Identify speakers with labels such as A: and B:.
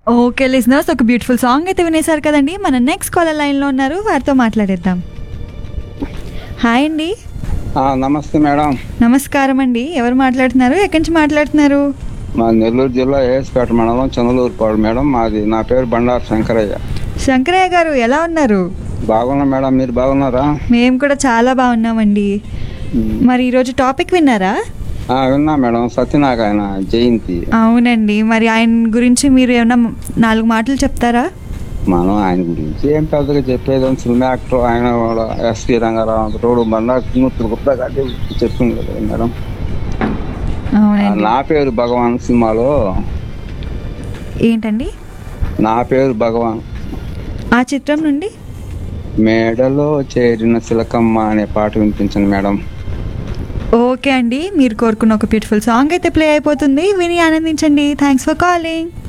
A: Okay listeners ఒక beautiful song అయితే వినేశారు కదండి మన నెక్స్ట్ కాలర్ లైన్లో ఉన్నారు వారితో మాట్లాడేద్దాం హాయ్ అండి
B: ఆ, నమస్తే మేడం
A: నమస్కారం అండి ఎవరు మాట్లాడుతున్నారు ఎక్కడి నుంచి మాట్లాడుతున్నారు
B: మా నెల్లూరు జిల్లా ఏఎస్పేట మండలం చంద్రలూరుపాడు మేడం మాది నా పేరు బండారు శంకరయ్య
A: శంకరయ్య గారు ఎలా ఉన్నారు
B: బాగున్నా మేడం మీరు బాగున్నారా
A: మేము కూడా చాలా బాగున్నామండి మరి ఈరోజు టాపిక్ విన్నారా
B: ఆ, విన్నా మేడం సత్యనారాయణ జయంతి
A: అవునండి మరి ఆయన గురించి మీరు ఏమన్నా నాలుగు మాటలు చెప్తారా
B: మనం ఆయన గురించి ఏం పెద్దగా చెప్పేది ఉంది. సినిమా యాక్టర్ ఆయన కూడా ఎస్పి రంగారావు రోడ్డు బండారు గుప్తా గారి చెప్పింది కదా మేడం ఆ,
A: అవునండి
B: నా పేరు భగవాన్ సినిమాలో
A: ఏంటండి
B: నా పేరు భగవాన్
A: ఆ చిత్రం నుండి
B: మేడలో చేరిన శిలకమ్మ అనే పాట వినిపించండి మేడం
A: ఓకే అండి మీరు కోరుకున్న ఒక బ్యూటిఫుల్ సాంగ్ అయితే ప్లే అయిపోతుంది విని ఆనందించండి థ్యాంక్స్ ఫర్ కాలింగ్